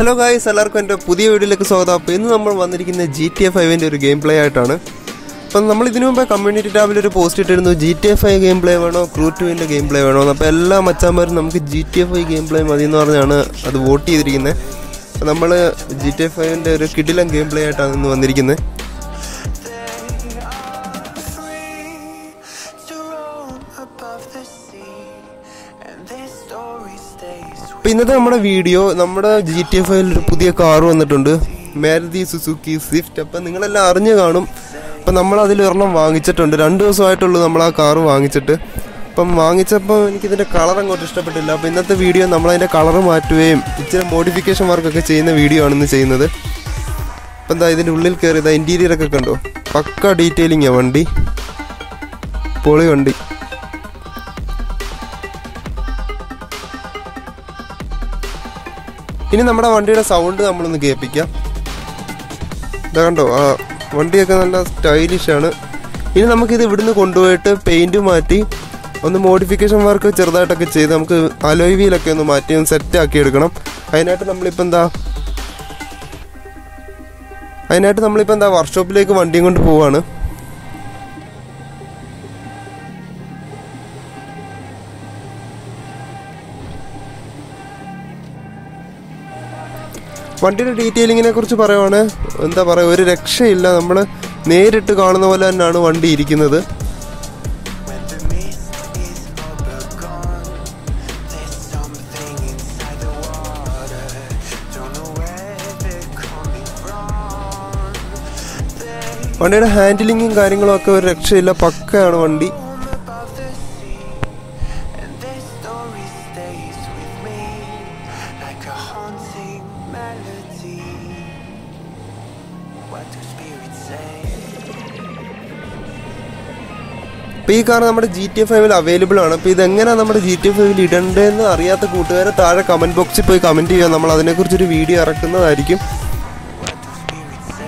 Hello guys എല്ലാവർക്കും എൻ്റെ പുതിയ വീഡിയോയിലേക്ക് സ്വാഗതം അപ്പോൾ ഇന്ന് നമ്മൾ വന്നിരിക്കുന്ന ജി ടി എ ഫൈവിൻ്റെ ഒരു ഗെയിം പ്ലേ ആയിട്ടാണ് അപ്പം നമ്മൾ ഇതിനു മുമ്പ് കമ്മ്യൂണിറ്റി ടാബിൽ ഒരു പോസ്റ്റ് ഇട്ടിരുന്നു G T F I game play വേണോ ക്രൂ ടുവിൻ്റെ ഗെയിം പ്ലേ വേണോ അപ്പോൾ എല്ലാ മച്ചാന്മാരും നമുക്ക് G T F I game play മതി എന്ന് പറഞ്ഞാണ് അത് വോട്ട് ചെയ്തിരിക്കുന്നത് അപ്പോൾ നമ്മൾ ജി ടി എഫ് ഐൻ്റെ ഒരു കിടിലം ഗെയിം പ്ലേ ആയിട്ടാണ് ഇന്ന് വന്നിരിക്കുന്നത് free to roam above the sea, and this story stays അപ്പോൾ ഇന്നത്തെ നമ്മുടെ വീഡിയോ നമ്മുടെ ജി ടി എഫ് ഐയിൽ ഒരു പുതിയ കാർ വന്നിട്ടുണ്ട് മാരുതി സുസുക്കി സ്വിഫ്റ്റ് അപ്പം നിങ്ങളെല്ലാം അറിഞ്ഞു കാണും അപ്പം നമ്മൾ അതിൽ ഒരെണ്ണം വാങ്ങിച്ചിട്ടുണ്ട് രണ്ട് ദിവസമായിട്ടുള്ളൂ നമ്മൾ ആ കാർ വാങ്ങിച്ചിട്ട് അപ്പം വാങ്ങിച്ചപ്പോൾ എനിക്കിതിൻ്റെ കളർ അങ്ങോട്ട് ഇഷ്ടപ്പെട്ടില്ല അപ്പോൾ ഇന്നത്തെ വീഡിയോ നമ്മളതിൻ്റെ കളർ മാറ്റുകയും ഇച്ചിരി മോഡിഫിക്കേഷൻ വർക്കൊക്കെ ചെയ്യുന്ന വീഡിയോ ആണ് ഇന്ന് ചെയ്യുന്നത് അപ്പം എന്താ ഇതിൻ്റെ ഉള്ളിൽ കയറി ഇതാ ഇൻറ്റീരിയറൊക്കെ കണ്ടോ പക്ക ഡീറ്റെയിലിങ്ങാണ് വണ്ടി പൊളി വണ്ടി ഇനി നമ്മുടെ വണ്ടിയുടെ സൗണ്ട് നമ്മളൊന്ന് കേൾപ്പിക്കാം ഇതാ കണ്ടോ ആ വണ്ടിയൊക്കെ നല്ല സ്റ്റൈലിഷ് ആണ് ഇനി നമുക്കിത് ഇവിടുന്ന് കൊണ്ടുപോയിട്ട് പെയിന്റ് മാറ്റി ഒന്ന് മോഡിഫിക്കേഷൻ വർക്ക് ചെറുതായിട്ടൊക്കെ ചെയ്ത് നമുക്ക് അലോയ് വീലൊക്കെ ഒന്ന് മാറ്റി ഒന്ന് സെറ്റ് ആക്കി എടുക്കണം അതിനായിട്ട് നമ്മളിപ്പോൾ എന്താ അതിനായിട്ട് നമ്മളിപ്പോൾ എന്താ വർക്ക്ഷോപ്പിലേക്ക് വണ്ടിയും കൊണ്ട് പോവാണ് വണ്ടിയുടെ ഡീറ്റെയിലിങ്ങിനെ കുറിച്ച് പറയുവാണ് എന്താ പറയുക ഒരു രക്ഷയില്ല നമ്മൾ നേരിട്ട് കാണുന്ന പോലെ തന്നെയാണ് വണ്ടി ഇരിക്കുന്നത് when the mist is all but gone. There's something inside the water. Don't know where they're coming from. They വണ്ടിയുടെ ഹാൻഡിലിങ്ങും കാര്യങ്ങളും ഒക്കെ ഒരു രക്ഷയില്ല പക്കയാണ് വണ്ടി roam above the sea, and this story stays with me like a haunting melody. What do spirits say? അപ്പോൾ ഈ car നമ്മുടെ G T F ഐവിൽ അവൈലബിൾ ആണ് അപ്പോൾ ഇതെങ്ങനെയാണ് നമ്മുടെ ജി ടി എഫ് ഐവിൽ ഇടേണ്ടതെന്ന് അറിയാത്ത കൂട്ടുകാരെ താഴെ കമൻറ്റ് ബോക്സിൽ പോയി കമൻറ്റ് ചെയ്യുക നമ്മൾ അതിനെക്കുറിച്ചൊരു വീഡിയോ ഇറക്കുന്നതായിരിക്കും What do spirits say?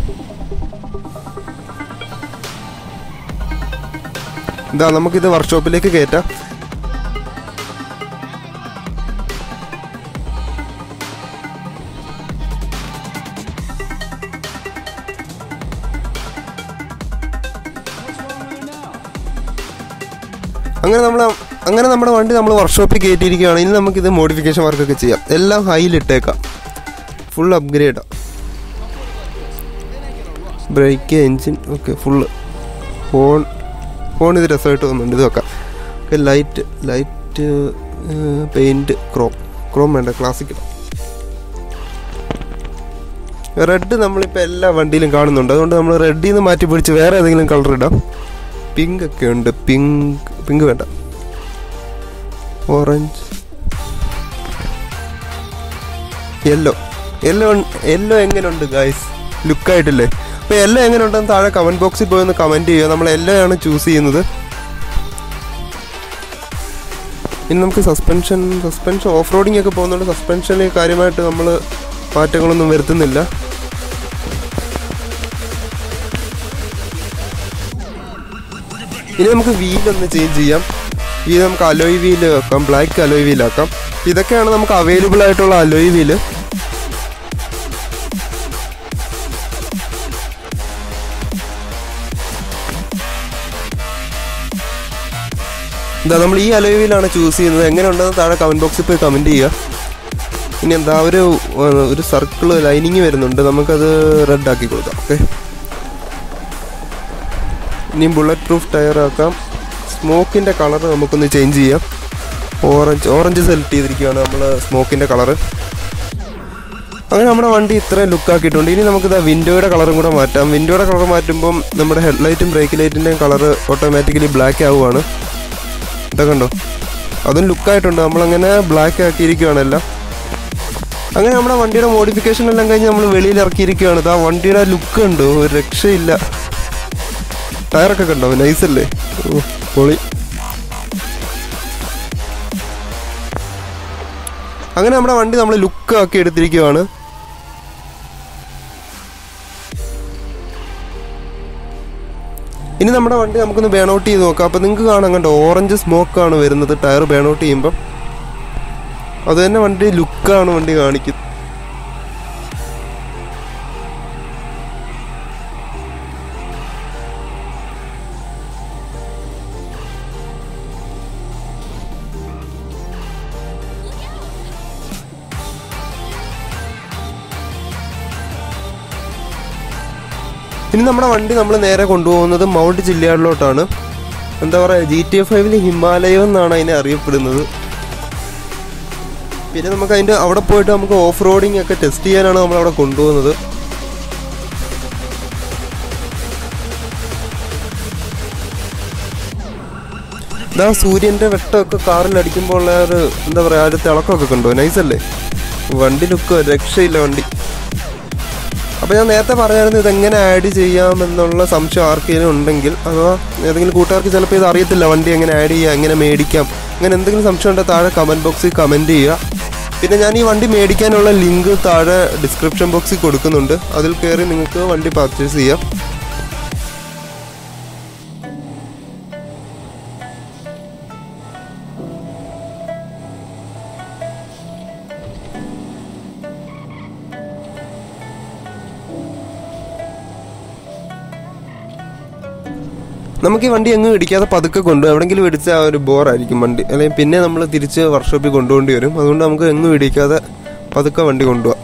ഇതാ നമുക്കിത് വർക്ക്ഷോപ്പിലേക്ക് കയറ്റാം അങ്ങനെ നമ്മൾ അങ്ങനെ നമ്മുടെ വണ്ടി നമ്മൾ വർക്ക്ഷോപ്പിൽ കയറ്റിയിരിക്കുകയാണ് ഇനി നമുക്കിത് മോഡിഫിക്കേഷൻ വർക്കൊക്കെ ചെയ്യാം എല്ലാം ഹൈയിലിട്ടേക്കാം ഫുൾ അപ്ഗ്രേഡാണ് brake engine okay full phone phone ഇത് രസമായിട്ട് തോന്നുന്നുണ്ട് ഇത് വെക്കാം okay light light paint chrome chrome വേണ്ട ക്ലാസിക് റെഡ് നമ്മളിപ്പോൾ എല്ലാ വണ്ടിയിലും കാണുന്നുണ്ട് അതുകൊണ്ട് നമ്മൾ റെഡിൽ നിന്ന് മാറ്റി പിടിച്ച് വേറെ ഏതെങ്കിലും കളർ ഇടാം പിങ്ക് ഒക്കെ ഉണ്ട് പിങ്ക് പിങ്ക് വേണ്ട ഓറഞ്ച് യെല്ലോ യെല്ലോ യെല്ലോ എങ്ങനെയുണ്ട് ഗായ്സ് ലുക്കായിട്ടില്ലേ അപ്പോൾ യെല്ലോ എങ്ങനെയുണ്ടെന്ന് താഴെ കമൻറ്റ് ബോക്സിൽ പോയി ഒന്ന് കമൻറ്റ് ചെയ്യുക നമ്മൾ യെല്ലോ ആണ് ചൂസ് ചെയ്യുന്നത് ഇനി നമുക്ക് സസ്പെൻഷൻ സസ്പെൻഷൻ ഓഫ് റോഡിംഗ് ഒക്കെ പോകുന്നതുകൊണ്ട് സസ്പെൻഷനിൽ കാര്യമായിട്ട് നമ്മൾ മാറ്റങ്ങളൊന്നും വരുത്തുന്നില്ല ഇനി നമുക്ക് വീലൊന്ന് ചേഞ്ച് ചെയ്യാം വീല് നമുക്ക് അലോയ് വീല് ആക്കാം ബ്ലാക്ക് അലോയ് വീലാക്കാം ഇതൊക്കെയാണ് നമുക്ക് അവൈലബിൾ ആയിട്ടുള്ള അലോയ് വീല് എന്താ നമ്മൾ ഈ അലോയ് വീലാണ് ചൂസ് ചെയ്യുന്നത് എങ്ങനെയുണ്ടെന്ന് താഴെ കമൻറ്റ് ബോക്സിൽ പോയി കമൻറ്റ് ചെയ്യുക ഇനി എന്താ ഒരു ഏഹ്, ഒരു സർക്കിൾ ലൈനിങ് വരുന്നുണ്ട് നമുക്കത് റെഡ് ആക്കി കൊടുക്കാം ഓക്കെ ഇനി ബുള്ളറ്റ് പ്രൂഫ് ടയർ ആക്കാം സ്മോക്കിൻ്റെ കളർ നമുക്കൊന്ന് ചേഞ്ച് ചെയ്യാം ഓറഞ്ച് ഓറഞ്ച് സെലക്ട് ചെയ്തിരിക്കുകയാണ് നമ്മൾ സ്മോക്കിൻ്റെ കളറ് അങ്ങനെ നമ്മുടെ വണ്ടി ഇത്രയും ലുക്ക് ആക്കിയിട്ടുണ്ട് ഇനി നമുക്കിത് വിൻഡോയുടെ കളറും കൂടെ മാറ്റാം വിൻഡോയുടെ കളർ മാറ്റുമ്പം നമ്മുടെ ഹെഡ്ലൈറ്റും ബ്രേക്ക് ലൈറ്റിൻ്റെയും കളർ ഓട്ടോമാറ്റിക്കലി ബ്ലാക്ക് ആവുകയാണ് ഇതൊക്കെ കണ്ടോ അതും ലുക്കായിട്ടുണ്ട് നമ്മളങ്ങനെ ബ്ലാക്ക് ആക്കിയിരിക്കുകയാണ് എല്ലാം അങ്ങനെ നമ്മുടെ വണ്ടിയുടെ മോഡിഫിക്കേഷൻ എല്ലാം കഴിഞ്ഞ് നമ്മൾ വെളിയിൽ ഇറക്കിയിരിക്കുകയാണ് ഇതാ വണ്ടിയുടെ ലുക്ക് ഉണ്ട് ഒരു രക്ഷയില്ല ടയറൊക്കെ കണ്ടോ നൈസല്ലേ ഓ പൊളി അങ്ങനെ നമ്മുടെ വണ്ടി നമ്മൾ ലുക്ക് ആക്കി എടുത്തിരിക്കുകയാണ് ഇനി നമ്മുടെ വണ്ടി നമുക്കൊന്ന് ബേൺ ഔട്ട് ചെയ്ത് നോക്കാം അപ്പോൾ നിങ്ങൾക്ക് കാണാം കണ്ടോ ഓറഞ്ച് സ്മോക്കാണ് വരുന്നത് ടയർ ബേൺ ഔട്ട് ചെയ്യുമ്പം അത് തന്നെ വണ്ടി ലുക്കാണ് വണ്ടി കാണിക്കുന്നത് ഇനി നമ്മുടെ വണ്ടി നമ്മൾ നേരെ കൊണ്ടുപോകുന്നത് മൗണ്ട് ജില്ലകളിലോട്ടാണ് എന്താ പറയുക ജി ടി എഫ് ഫൈവിൽ ഹിമാലയം എന്നാണ് അതിനെ അറിയപ്പെടുന്നത് പിന്നെ നമുക്ക് അതിൻ്റെ അവിടെ പോയിട്ട് നമുക്ക് ഓഫ് റോഡിംഗ് ഒക്കെ ടെസ്റ്റ് ചെയ്യാനാണ് നമ്മൾ അവിടെ കൊണ്ടുപോകുന്നത് ഇതാ സൂര്യൻ്റെ വെട്ടമൊക്കെ കാറിൽ അടിക്കുമ്പോൾ ഉള്ള ഒരു എന്താ പറയുക ആ ഒരു തിളക്കമൊക്കെ കണ്ടോ നൈസല്ലേ വണ്ടി ലുക്ക് രക്ഷയില്ല വണ്ടി അപ്പോൾ ഞാൻ നേരത്തെ പറഞ്ഞായിരുന്നു ഇതെങ്ങനെ ആഡ് ചെയ്യാമെന്നുള്ള സംശയം ആർക്കെങ്കിലും ഉണ്ടെങ്കിൽ അഥവാ ഏതെങ്കിലും കൂട്ടുകാർക്ക് ചിലപ്പോൾ ഇത് അറിയത്തില്ല വണ്ടി എങ്ങനെ ആഡ് ചെയ്യാം എങ്ങനെ മേടിക്കാം അങ്ങനെ എന്തെങ്കിലും സംശയം ഉണ്ടെങ്കിൽ താഴെ കമൻറ്റ് ബോക്സിൽ കമൻറ്റ് ചെയ്യുക പിന്നെ ഞാൻ ഈ വണ്ടി മേടിക്കാനുള്ള ലിങ്ക് താഴെ ഡിസ്ക്രിപ്ഷൻ ബോക്സിൽ കൊടുക്കുന്നുണ്ട് അതിൽ കയറി നിങ്ങൾക്ക് വണ്ടി പർച്ചേസ് ചെയ്യാം നമുക്ക് ഈ വണ്ടി അങ്ങ് ഇടിക്കാതെ പതുക്കെ കൊണ്ടു എവിടെങ്കിലും ഇടിച്ച ആ ഒരു ബോറായിരിക്കും വണ്ടി അല്ലെങ്കിൽ പിന്നെ നമ്മൾ തിരിച്ച് വർക്ക്ഷോപ്പിൽ കൊണ്ടുപോകേണ്ടി വരും അതുകൊണ്ട് നമുക്ക് എങ്ങും ഇടിക്കാതെ പതുക്കെ വണ്ടി കൊണ്ടുപോകാം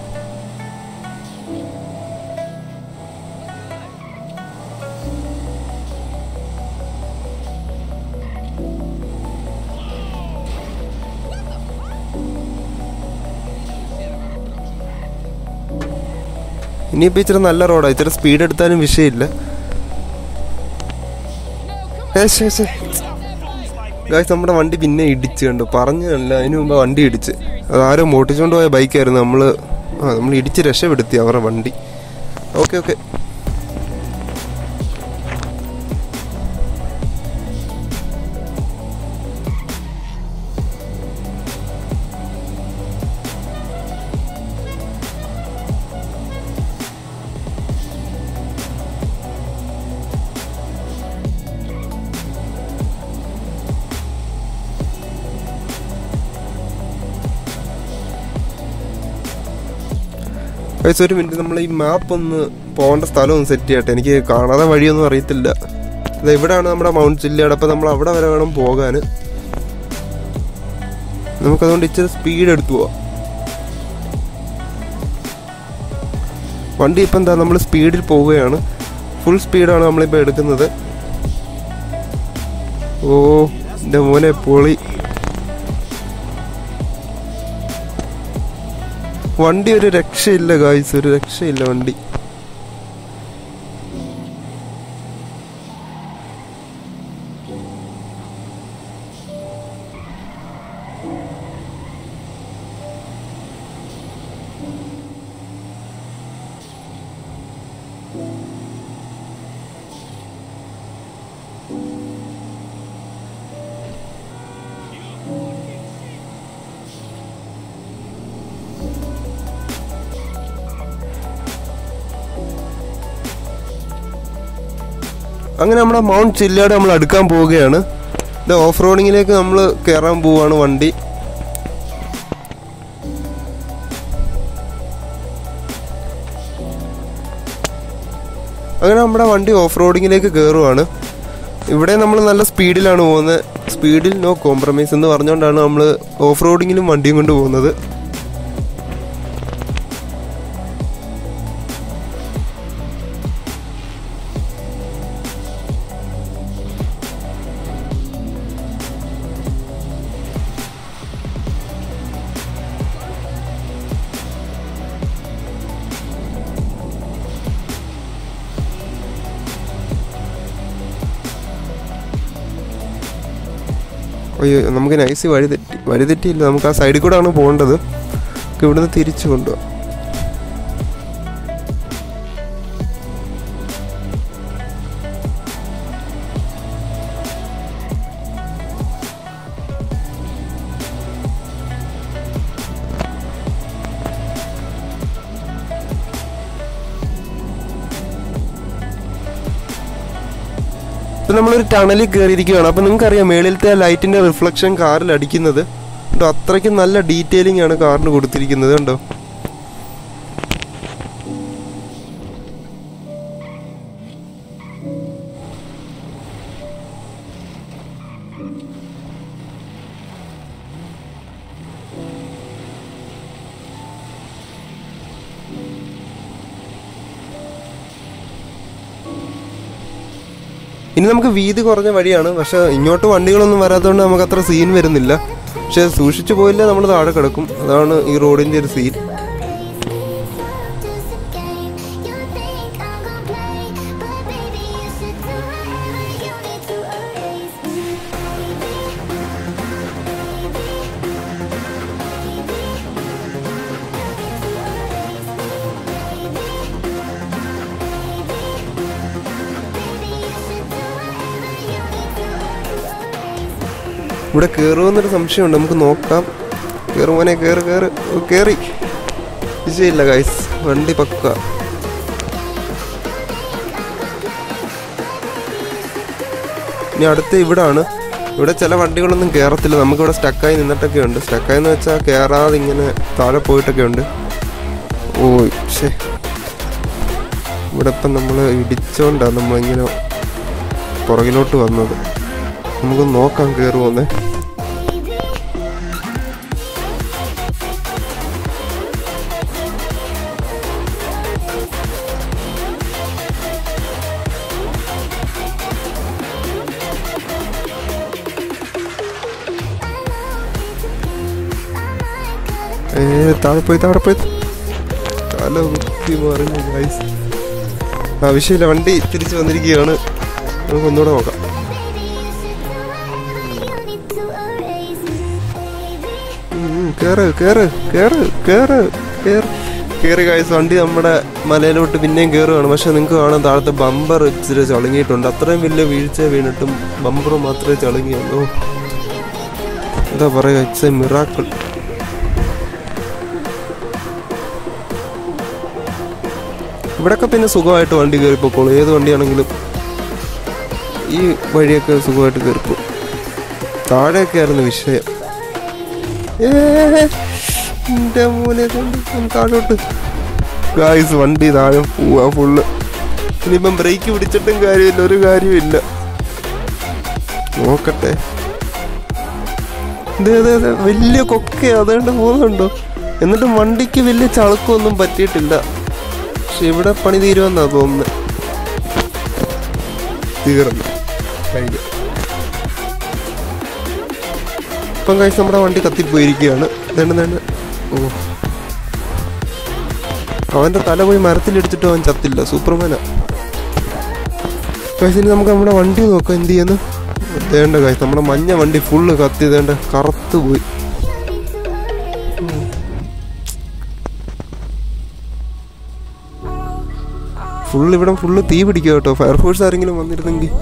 ഇനിയിപ്പോൾ ഇച്ചിരി നല്ല റോഡാണ് ഇച്ചിരി സ്പീഡ് എടുത്താലും വിഷയമില്ല ഗായ്സ് നമ്മുടെ വണ്ടി പിന്നെ ഇടിച്ച് കണ്ടു പറഞ്ഞല്ല അതിന് മുമ്പ് വണ്ടി ഇടിച്ച് അത് ആരോ മോട്ടിച്ചുകൊണ്ട് പോയ ബൈക്കായിരുന്നു നമ്മൾ ആ നമ്മൾ ഇടിച്ച് രക്ഷപ്പെടുത്തി അവരുടെ വണ്ടി ഓക്കെ ഓക്കെ ഗൈസ് ഒരു മിനിറ്റ് നമ്മൾ ഈ മാപ്പ് ഒന്ന് പോകേണ്ട സ്ഥലം ഒന്ന് സെറ്റ് ചെയ്യട്ടെ എനിക്ക് കാണാതെ വഴിയൊന്നും അറിയത്തില്ല ഇത് എവിടെയാണ് നമ്മുടെ മൗണ്ട് ജില്ലയുടെ അപ്പോൾ നമ്മൾ അവിടെ വരെ വേണം പോകാൻ നമുക്കതുകൊണ്ട് ഇച്ചിരി സ്പീഡ് എടുത്തു പോവാം വണ്ടി ഇപ്പം എന്താ നമ്മൾ സ്പീഡിൽ പോവുകയാണ് ഫുൾ സ്പീഡാണ് നമ്മളിപ്പോൾ എടുക്കുന്നത് ഓ എൻ്റെ മോനെ പൊളി വണ്ടി ഒരു രക്ഷയില്ല ഗായ്സ് ഒരു രക്ഷയില്ല വണ്ടി അങ്ങനെ നമ്മുടെ മൗണ്ട് ചില്ലാട് നമ്മൾ അടുക്കാൻ പോവുകയാണ് ഇത് ഓഫ് റോഡിങ്ങിലേക്ക് നമ്മൾ കയറാൻ പോവാണ് വണ്ടി അങ്ങനെ നമ്മുടെ വണ്ടി ഓഫ് റോഡിങ്ങിലേക്ക് കയറുവാണ് ഇവിടെ നമ്മൾ നല്ല സ്പീഡിലാണ് പോകുന്നത് സ്പീഡിൽ നോ കോംപ്രമൈസ് എന്ന് പറഞ്ഞുകൊണ്ടാണ് നമ്മൾ ഓഫ് റോഡിങ്ങിലും വണ്ടിയും കൊണ്ട് പോകുന്നത് അയ്യോ നമുക്ക് നൈസ് വഴി തെറ്റി വഴി തെറ്റിയില്ല നമുക്ക് ആ സൈഡിൽ കൂടെ ആണ് പോകേണ്ടത് നമുക്ക് ഇവിടുന്ന് തിരിച്ചു കൊണ്ടുപോകാം ഇപ്പം നമ്മളൊരു ടണലിൽ കയറിയിരിക്കുകയാണ് അപ്പം നിങ്ങൾക്കറിയാം മേളിലത്തെ ആ ലൈറ്റിൻ്റെ റിഫ്ലക്ഷൻ കാറിൽ അടിക്കുന്നത് കണ്ടോ അത്രയ്ക്കും നല്ല ഡീറ്റെയിലിംഗ് ആണ് കാറിന് കൊടുത്തിരിക്കുന്നത് കണ്ടോ ഇനി നമുക്ക് വീതി കുറഞ്ഞ വഴിയാണ് പക്ഷെ ഇങ്ങോട്ട് വണ്ടികളൊന്നും വരാത്തതുകൊണ്ട് നമുക്ക് അത്ര സീൻ വരുന്നില്ല പക്ഷെ സൂക്ഷിച്ചു പോയില്ല നമ്മൾ താഴെ കിടക്കും അതാണ് ഈ റോഡിൻ്റെ ഒരു സീൻ ഇവിടെ കയറുമെന്നൊരു സംശയമുണ്ട് നമുക്ക് നോക്കാം കയറുമോനെ കയറ് കയറ് ഓ, കയറി വിജയില്ല ഗൈസ് വണ്ടി പക്ക ഇനി അടുത്ത ഇവിടാണ് ഇവിടെ ചില വണ്ടികളൊന്നും കയറത്തില്ല നമുക്കിവിടെ സ്റ്റക്കായി നിന്നിട്ടൊക്കെ ഉണ്ട് സ്റ്റക്കായി എന്ന് വെച്ചാൽ കയറാതെ ഇങ്ങനെ താഴെ പോയിട്ടൊക്കെ ഉണ്ട് ഓ ശേ ഇവിടെ ഇപ്പം നമ്മൾ ഇടിച്ചോണ്ടാണ് നമ്മളിങ്ങനെ പുറകിലോട്ട് വന്നത് നമുക്ക് നോക്കാം കയറുമോന്നേ ഏ താഴെ പോയി താഴെ പോയി തല കുത്തി മറിഞ്ഞു ഗൈസ് ആവശ്യമില്ല വണ്ടി തിരിച്ചു വന്നിരിക്കുകയാണ് നമുക്ക് ഒന്നുകൂടെ നോക്കാം ഉം, കേറ് കേറ് കേറ് കേറ് കേറ് കേറി കായ്സ് വണ്ടി നമ്മുടെ മലയിലോട്ട് പിന്നെയും കയറുകയാണ് പക്ഷെ നിങ്ങൾക്ക് കാണാം താഴത്തെ ബമ്പർ ഇച്ചിരി ചളുങ്ങിയിട്ടുണ്ട് അത്രയും വലിയ വീഴ്ച വീണിട്ടും ബമ്പർ മാത്രമേ ചളുങ്ങിയുള്ളൂ എന്താ പറയുക ഇറ്റ്സ് എ മിറാക്കിൾ ഇവിടൊക്കെ പിന്നെ സുഖമായിട്ട് വണ്ടി കയറിപ്പോക്കോളൂ ഏത് വണ്ടിയാണെങ്കിലും ഈ വഴിയൊക്കെ സുഖമായിട്ട് കയറിപ്പോ താഴെയൊക്കെ ആയിരുന്നു വിഷയം ഏ, എൻ്റെ മോനെ കൊണ്ട് ഞാൻ താഴോട്ട് ഗായ്സ് വണ്ടി താഴെ പോവാ ഫുള്ള് ഇനിയിപ്പം ബ്രേക്ക് പിടിച്ചിട്ടും കാര്യമില്ല ഒരു കാര്യമില്ല നോക്കട്ടെ ദേ, ദേ, ദേ, വലിയ കൊക്കയാ അതുകൊണ്ട് പോകുന്നുണ്ടോ എന്നിട്ടും വണ്ടിക്ക് വലിയ ചളുക്കൊന്നും പറ്റിയിട്ടില്ല പക്ഷെ ഇവിടെ പണി തീരുമെന്നാ തോന്നുന്നത് തീർന്നു കഴിഞ്ഞു ഇപ്പം കഴിച്ച് നമ്മുടെ വണ്ടി കത്തിപ്പോയിരിക്കുകയാണ് വേണ്ട വേണ്ട ഓ അവൻ്റെ തല പോയി മരത്തിലിടിച്ചിട്ട് അവൻ ചത്തില്ല സൂപ്പർമാനാ കഴിച്ച് ഇനി നമുക്ക് നമ്മുടെ വണ്ടി നോക്കാം എന്ത് ചെയ്യുന്നു വേണ്ട കഴിച്ച് നമ്മുടെ മഞ്ഞ വണ്ടി ഫുള്ള് കത്തി വേണ്ട കറുത്ത് പോയി ഫുള്ള് ഇവിടെ ഫുള്ള് തീ പിടിക്കുക കേട്ടോ ഫയർഫോഴ്സ് ആരെങ്കിലും വന്നിരുന്നെങ്കിൽ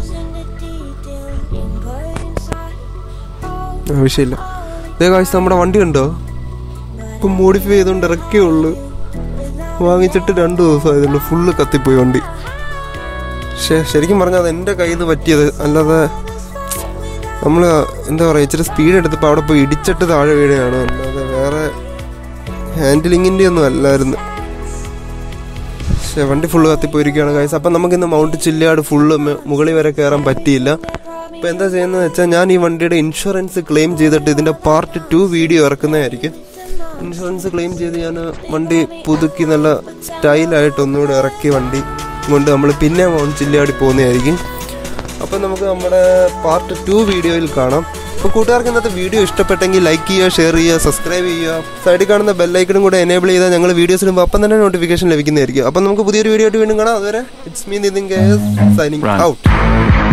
ആവശ്യമില്ല ഇതേ കാഴ്ച നമ്മുടെ വണ്ടി ഉണ്ടോ ഇപ്പം മോഡിഫൈ ചെയ്തുകൊണ്ട് ഇറക്കേ ഉള്ളു വാങ്ങിച്ചിട്ട് രണ്ട് ദിവസം ആയതുള്ളൂ ഫുള്ള് കത്തിപ്പോയി വണ്ടി പക്ഷേ ശരിക്കും പറഞ്ഞാൽ അത് എൻ്റെ കയ്യിൽ നിന്ന് പറ്റിയത് അല്ലാതെ നമ്മൾ എന്താ പറയുക ഇച്ചിരി സ്പീഡ് എടുത്തപ്പോൾ അവിടെ പോയി ഇടിച്ചിട്ട് താഴെ വീഴുകയാണ് അല്ലാതെ വേറെ ഹാൻഡിലിങ്ങിൻ്റെ ഒന്നും അല്ലായിരുന്നു പക്ഷേ വണ്ടി ഫുള്ള് കത്തിപ്പോയിരിക്കുകയാണ് കാഴ്ച അപ്പം നമുക്കിന്ന് മൗണ്ട് ചില്ലാട് ഫുള്ള് മുകളിൽ വരെ കയറാൻ പറ്റിയില്ല അപ്പോൾ എന്താ ചെയ്യുന്നത് വെച്ചാൽ ഞാൻ ഈ വണ്ടിയുടെ ഇൻഷുറൻസ് ക്ലെയിം ചെയ്തിട്ട് ഇതിൻ്റെ പാർട്ട് ടു വീഡിയോ ഇറക്കുന്നതായിരിക്കും ഇൻഷുറൻസ് ക്ലെയിം ചെയ്ത് ഞാൻ വണ്ടി പുതുക്കി നല്ല സ്റ്റൈലായിട്ട് ഒന്നുകൂടെ ഇറക്കി വണ്ടി കൊണ്ട് നമ്മൾ പിന്നെ മൗണ്ട് ചില്ലാടി പോകുന്നതായിരിക്കും അപ്പം നമുക്ക് നമ്മുടെ പാർട്ട് ടു വീഡിയോയിൽ കാണാം അപ്പോൾ കൂട്ടുകാർക്ക് ഇന്നത്തെ വീഡിയോ ഇഷ്ടപ്പെട്ടെങ്കിൽ ലൈക്ക് ചെയ്യുക ഷെയർ ചെയ്യുക സബ്സ്ക്രൈബ് ചെയ്യുക സൈഡിൽ കാണുന്ന ബെല്ലൈക്കണും കൂടെ എനേബിൾ ചെയ്താൽ ഞങ്ങൾ വീഡിയോസ് ഇടുമ്പോൾ അപ്പം തന്നെ നോട്ടിഫിക്കേഷൻ ലഭിക്കുന്നതായിരിക്കും അപ്പം നമുക്ക് പുതിയൊരു വീഡിയോ ആയിട്ട് വീണ്ടും കാണാം അതുവരെ it's me Nithin signing Run. Out